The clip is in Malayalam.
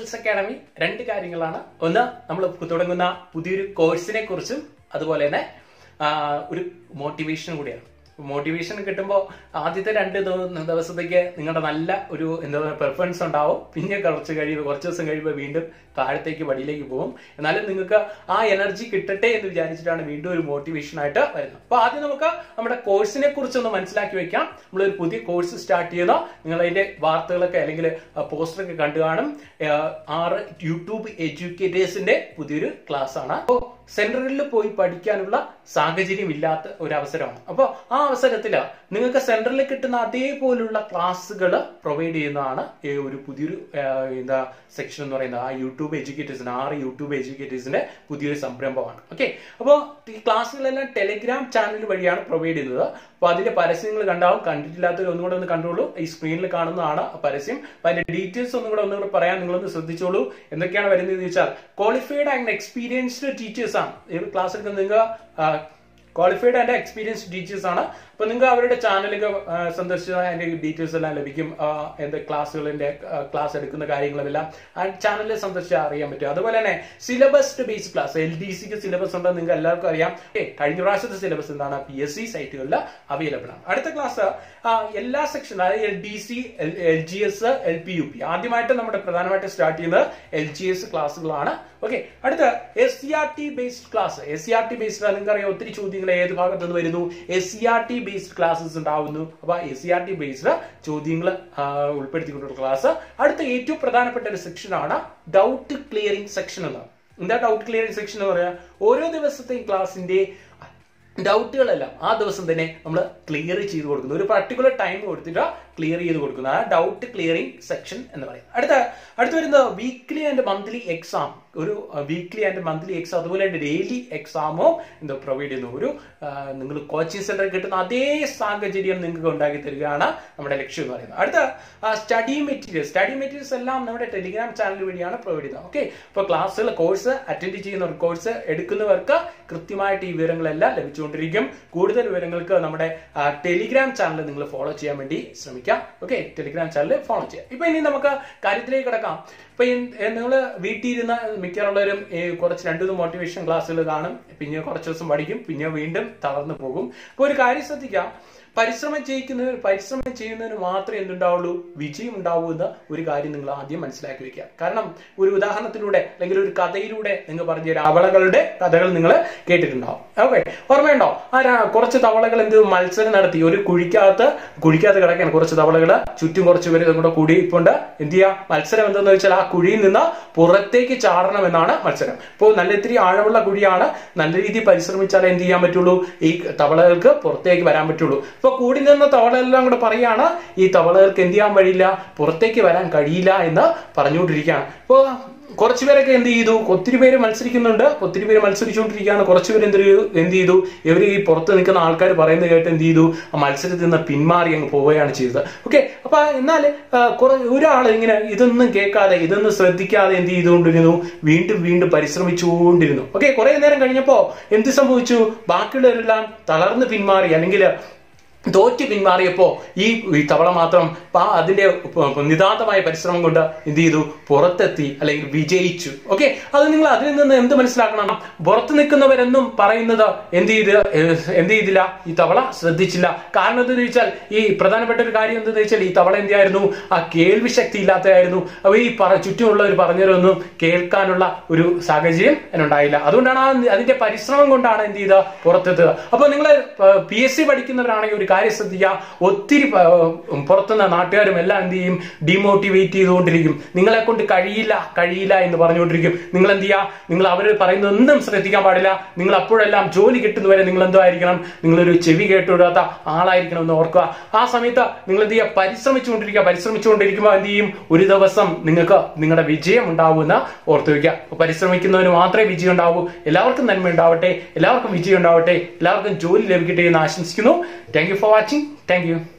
സ്കിൽസ് അക്കാഡമി രണ്ട് കാര്യങ്ങളാണ് ഒന്ന് നമ്മൾ തുടങ്ങുന്ന പുതിയൊരു കോഴ്സിനെ കുറിച്ചും അതുപോലെ തന്നെ ആ, ഒരു മോട്ടിവേഷൻ കൂടിയാണ് മോട്ടിവേഷൻ കിട്ടുമ്പോൾ ആദ്യത്തെ രണ്ട് ദിവ- ദിവസത്തേക്ക് നിങ്ങളുടെ നല്ല ഒരു എന്താ പറയുക പെർഫോമൻസ് ഉണ്ടാവും പിന്നെ കുറച്ച് കഴിയുമ്പോൾ കുറച്ച് ദിവസം കഴിയുമ്പോൾ വീണ്ടും താഴത്തേക്ക് വടിയിലേക്ക് പോകും എന്നാലും നിങ്ങൾക്ക് ആ എനർജി കിട്ടട്ടെ എന്ന് വിചാരിച്ചിട്ടാണ് വീണ്ടും ഒരു മോട്ടിവേഷൻ ആയിട്ട് വരുന്നത് അപ്പൊ ആദ്യം നമുക്ക് നമ്മുടെ കോഴ്സിനെ കുറിച്ച് ഒന്ന് മനസ്സിലാക്കി വെക്കാം നമ്മളൊരു പുതിയ കോഴ്സ് സ്റ്റാർട്ട് ചെയ്യുന്ന നിങ്ങൾ അതിന്റെ വാർത്തകളൊക്കെ അല്ലെങ്കിൽ പോസ്റ്ററൊക്കെ കണ്ടു കാണും ആ, ആറ് യൂട്യൂബ് എഡ്യൂക്കേറ്റേഴ്സിന്റെ പുതിയൊരു ക്ലാസ് ആണ് അപ്പോൾ സെന്ററിൽ പോയി പഠിക്കാനുള്ള സാഹചര്യം ഇല്ലാത്ത ഒരു അവസരമാണ് അപ്പോൾ ആ അവസരത്തിൽ നിങ്ങൾക്ക് സെന്ററിൽ കിട്ടുന്ന അതേപോലുള്ള ക്ലാസ്സുകൾ പ്രൊവൈഡ് ചെയ്യുന്നതാണ് ഈ ഒരു പുതിയൊരു ആ, എന്താ സെക്ഷൻ എന്ന് പറയുന്നത് ആ യൂട്യൂബ് എഡ്യൂക്കേറ്റേഴ്സിന് ആറ് യൂട്യൂബ് എഡ്യൂക്കേറ്റേഴ്സിന്റെ പുതിയൊരു സംരംഭമാണ് ഓക്കെ അപ്പോൾ ഈ ക്ലാസ്സുകളെല്ലാം ടെലിഗ്രാം ചാനൽ വഴിയാണ് പ്രൊവൈഡ് ചെയ്യുന്നത് അപ്പോൾ അതിന്റെ പരസ്യങ്ങൾ കണ്ടാവും കണ്ടിട്ടില്ലാത്തവർ ഒന്നും കൂടെ ഒന്ന് കണ്ടോളൂ ഈ സ്ക്രീനിൽ കാണുന്നതാണ് ആ പരസ്യം അപ്പൊ അതിന്റെ ഡീറ്റെയിൽസ് ഒന്നും കൂടെ ഒന്നും കൂടെ പറയാൻ നിങ്ങളൊന്ന് ശ്രദ്ധിച്ചോളൂ എന്തൊക്കെയാണ് വരുന്നത് എന്ന് ചോദിച്ചാൽ ക്വാളിഫൈഡ് ആൻഡ് എക്സ്പീരിയൻസ്ഡ് ടീച്ചേഴ്സ് ആണ് ഈ ക്ലാസ് എടുക്കുന്ന നിങ്ങൾ ക്വാളിഫൈഡ് ആൻഡ് എക്സ്പീരിയൻസ്ഡ് ടീച്ചേഴ്സ് ആണ് അപ്പൊ നിങ്ങൾക്ക് അവരുടെ ചാനലൊക്കെ സന്ദർശിച്ചാൽ അതിന്റെ ഡീറ്റെയിൽസ് എല്ലാം ലഭിക്കും ആ, എന്ത് ക്ലാസ്സുകളിന്റെ ക്ലാസ് എടുക്കുന്ന കാര്യങ്ങളെല്ലാം ആ ചാനലിൽ സന്ദർശിച്ചാൽ അറിയാൻ പറ്റും അതുപോലെ തന്നെ syllabus based class L D സിക്ക് സിലബസ് ഉണ്ടെന്ന് നിങ്ങൾക്ക് എല്ലാവർക്കും അറിയാം ഏ കഴിഞ്ഞ പ്രാവശ്യത്തെ സിലബസ് എന്താണ് പി എസ് സി സൈറ്റുകളിൽ അവൈലബിൾ ആണ് അടുത്ത ക്ലാസ് എല്ലാ സെക്ഷൻ അതായത് L D C L G S L P U P ആദ്യമായിട്ട് നമ്മുടെ പ്രധാനമായിട്ട് സ്റ്റാർട്ട് ചെയ്യുന്നത് എൽ ജി എസ് ക്ലാസ്സുകളാണ് ഓക്കെ അടുത്ത S C R T based class S C R T based നിങ്ങൾക്ക് അറിയാം ഒത്തിരി ചോദ്യങ്ങൾ ഏത് ഭാഗത്ത് നിന്ന് വരുന്നു S C R T based classes ഉണ്ടാവുന്നു അപ്പൊ S C R T based ചോദ്യങ്ങൾ ഉൾപ്പെടുത്തിക്കൊണ്ടുള്ള ക്ലാസ് അടുത്ത ഏറ്റവും പ്രധാനപ്പെട്ട ഒരു സെക്ഷനാണ് ഡൗട്ട് ക്ലിയറിംഗ് സെക്ഷൻ എന്ന് എന്താ ഡൗട്ട് ക്ലിയറിംഗ് സെക്ഷൻ എന്ന് പറയാ ഓരോ ദിവസത്തെയും ക്ലാസിന്റെ ഡൗട്ടുകളെല്ലാം ആ ദിവസം തന്നെ നമ്മൾ ക്ലിയർ ചെയ്ത് കൊടുക്കുന്നു ഒരു പർട്ടിക്കുലർ ടൈം കൊടുത്തിട്ട് ക്ലിയർ ചെയ്ത് കൊടുക്കുന്നു ആ ഡൗട്ട് ക്ലിയറിംഗ് സെക്ഷൻ എന്ന് പറയും അടുത്ത അടുത്ത വരുന്നത് വീക്ക്ലി ആൻഡ് മന്ത്ലി എക്സാം ഒരു വീക്ക്ലി ആൻഡ് മന്ത്ലി എക്സാം അതുപോലെ തന്നെ ഡെയിലി എക്സാമോ എന്താ പ്രൊവൈഡ് ചെയ്യുന്നു ഒരു നിങ്ങൾ കോച്ചിങ് സെന്ററിൽ കിട്ടുന്ന അതേ സാഹചര്യം നിങ്ങൾക്ക് ഉണ്ടാക്കി തരികയാണ് നമ്മുടെ ലക്ഷ്യം എന്ന് പറയുന്നത് അടുത്ത സ്റ്റഡി മെറ്റീരിയൽസ് സ്റ്റഡി മെറ്റീരിയൽസ് എല്ലാം നമ്മുടെ ടെലിഗ്രാം ചാനൽ വഴിയാണ് പ്രൊവൈഡ് ചെയ്യുന്നത് ഓക്കെ അപ്പോൾ ക്ലാസ്സുകൾ കോഴ്സ് അറ്റൻഡ് ചെയ്യുന്ന കോഴ്സ് എടുക്കുന്നവർക്ക് കൃത്യമായിട്ട് ഈ വിവരങ്ങളെല്ലാം ലഭിച്ചുകൊണ്ടിരിക്കും കൂടുതൽ വിവരങ്ങൾക്ക് നമ്മുടെ ടെലിഗ്രാം ചാനൽ നിങ്ങൾ ഫോളോ ചെയ്യാൻ വേണ്ടി ശ്രമിക്കാം ഓക്കെ ടെലിഗ്രാം ചാനൽ ഫോളോ ചെയ്യാം ഇപ്പൊ ഇനി നമുക്ക് കാര്യത്തിലേക്ക് കിടക്കാം ഇപ്പൊ നിങ്ങൾ വീട്ടിൽ ഇരുന്ന മിക്കവാറുള്ളവരും ഈ കുറച്ച് രണ്ടു മൂന്ന് മോട്ടിവേഷൻ ക്ലാസ്സുകൾ കാണും പിന്നെ കുറച്ച് ദിവസം പഠിക്കും പിന്നെ വീണ്ടും തളർന്നു പോകും അപ്പൊ ഒരു കാര്യം ശ്രദ്ധിക്കാം പരിശ്രമം ചെയ്യിക്കുന്നതിന് പരിശ്രമം ചെയ്യുന്നതിന് മാത്രമേ എന്തുണ്ടാവുള്ളൂ വിജയം ഉണ്ടാവൂ എന്ന ഒരു കാര്യം നിങ്ങൾ ആദ്യം മനസ്സിലാക്കി വെക്കുക കാരണം ഒരു ഉദാഹരണത്തിലൂടെ അല്ലെങ്കിൽ ഒരു കഥയിലൂടെ നിങ്ങൾ പറഞ്ഞ തവളകളുടെ കഥകൾ നിങ്ങൾ കേട്ടിട്ടുണ്ടാവും ഓക്കെ ഓർമ്മയുണ്ടോ ആ ര- കുറച്ച് തവളകൾ എന്ത് മത്സരം നടത്തി ഒരു കുഴിക്കകത്ത് കുഴിക്കകത്ത് കിടക്കാൻ കുറച്ച് തവളകൾ ചുറ്റും കുറച്ച് പേര് കൂടെ കൂടിയിട്ടുണ്ട് എന്ത് ചെയ്യുക മത്സരം എന്തെന്ന് വെച്ചാൽ ആ കുഴിയിൽ നിന്ന് പുറത്തേക്ക് ചാടണം എന്നാണ് മത്സരം ഇപ്പോൾ നല്ല ഇത്തിരി ആഴമുള്ള കുഴിയാണ് നല്ല രീതിയിൽ പരിശ്രമിച്ചാലേ എന്ത് ചെയ്യാൻ പറ്റുള്ളൂ ഈ തവളകൾക്ക് പുറത്തേക്ക് വരാൻ പറ്റുള്ളൂ ഇപ്പൊ കൂടി നിന്ന തവളയെല്ലാം കൂടെ പറയാണ് ഈ തവളകൾക്ക് എന്ത് ചെയ്യാൻ വഴിയില്ല പുറത്തേക്ക് വരാൻ കഴിയില്ല എന്ന് പറഞ്ഞുകൊണ്ടിരിക്കുകയാണ് ഇപ്പോ കുറച്ചു പേരൊക്കെ എന്ത് ചെയ്തു ഒത്തിരി പേര് മത്സരിക്കുന്നുണ്ട് ഒത്തിരി പേര് മത്സരിച്ചുകൊണ്ടിരിക്കുകയാണ് കുറച്ചു പേര് എന്ത് ചെയ്തു എന്ത് ചെയ്തു ഇവർ ഈ പുറത്ത് നിൽക്കുന്ന ആൾക്കാർ പറയുന്നത് കേട്ട് എന്ത് ചെയ്തു ആ മത്സരത്തിൽ നിന്ന് പിന്മാറി അങ്ങ് പോവുകയാണ് ചെയ്തത് ഓക്കെ അപ്പൊ എന്നാൽ ഒരാൾ ഇങ്ങനെ ഇതൊന്നും കേൾക്കാതെ ഇതൊന്നും ശ്രദ്ധിക്കാതെ എന്ത് ചെയ്തുകൊണ്ടിരുന്നു വീണ്ടും വീണ്ടും പരിശ്രമിച്ചുകൊണ്ടിരുന്നു ഓക്കെ കുറെ നേരം കഴിഞ്ഞപ്പോ എന്ത് സംഭവിച്ചു ബാക്കിയുള്ളവരെല്ലാം തളർന്ന് പിന്മാറി അല്ലെങ്കിൽ തോറ്റ് പിന്മാറിയപ്പോ ഈ ഈ തവള മാത്രം പാ- അതിന്റെ പ- നിതാന്തമായ പരിശ്രമം കൊണ്ട് എന്ത് ചെയ്തു പുറത്തെത്തി അല്ലെങ്കിൽ വിജയിച്ചു ഓക്കെ അത് നിങ്ങൾ അതിൽ നിന്ന് എന്ത് മനസ്സിലാക്കണം പുറത്ത് നിൽക്കുന്നവരെന്നും പറയുന്നത് എന്ത് ചെയ്ത് ഏഹ്, എന്ത് ചെയ്തില്ല ഈ തവള ശ്രദ്ധിച്ചില്ല കാരണം എന്തെന്ന് വെച്ചാൽ ഈ പ്രധാനപ്പെട്ട ഒരു കാര്യം എന്തെന്ന് വെച്ചാൽ ഈ തവള എന്തായിരുന്നു ആ കേൾവി ശക്തി ഇല്ലാത്തതായിരുന്നു അപ്പൊ ഈ പറ ചുറ്റുമുള്ളവർ പറഞ്ഞവരൊന്നും കേൾക്കാനുള്ള ഒരു സാഹചര്യം അതിനുണ്ടായില്ല അതുകൊണ്ടാണ് ആ അതിന്റെ പരിശ്രമം കൊണ്ടാണ് എന്ത് ചെയ്ത പുറത്തെത്തുക അപ്പൊ നിങ്ങൾ പി എസ് സി പഠിക്കുന്നവരാണെങ്കിൽ ഒരു കാര്യം ശ്രദ്ധിക്കുക ഒത്തിരി പ- പുറത്തുനിന്ന നാട്ടുകാരും എല്ലാം എന്ത് ചെയ്യും ഡിമോട്ടിവേറ്റ് ചെയ്തുകൊണ്ടിരിക്കും നിങ്ങളെ കൊണ്ട് കഴിയില്ല കഴിയില്ല എന്ന് പറഞ്ഞുകൊണ്ടിരിക്കും നിങ്ങൾ എന്ത് ചെയ്യുക നിങ്ങൾ അവർ പറയുന്നത് ഒന്നും ശ്രദ്ധിക്കാൻ പാടില്ല നിങ്ങൾ അപ്പോഴെല്ലാം ജോലി കിട്ടുന്നവരെ നിങ്ങൾ എന്തോ ആയിരിക്കണം നിങ്ങളൊരു ചെവി കേട്ടുവിടാത്ത ആളായിരിക്കണം എന്ന് ഓർക്കുക ആ സമയത്ത് നിങ്ങൾ എന്ത് ചെയ്യുക പരിശ്രമിച്ചുകൊണ്ടിരിക്കുക പരിശ്രമിച്ചുകൊണ്ടിരിക്കുമ്പോൾ എന്ത് ചെയ്യും ഒരു ദിവസം നിങ്ങൾക്ക് നിങ്ങളുടെ വിജയം ഉണ്ടാവുമെന്ന് ഓർത്തു വയ്ക്കുക അപ്പൊ പരിശ്രമിക്കുന്നവന് മാത്രമേ വിജയം ഉണ്ടാവൂ എല്ലാവർക്കും നന്മ ഉണ്ടാവട്ടെ എല്ലാവർക്കും വിജയം ഉണ്ടാവട്ടെ എല്ലാവർക്കും ജോലി ലഭിക്കട്ടെ എന്ന് ആശംസിക്കുന്നു thank you for watching thank U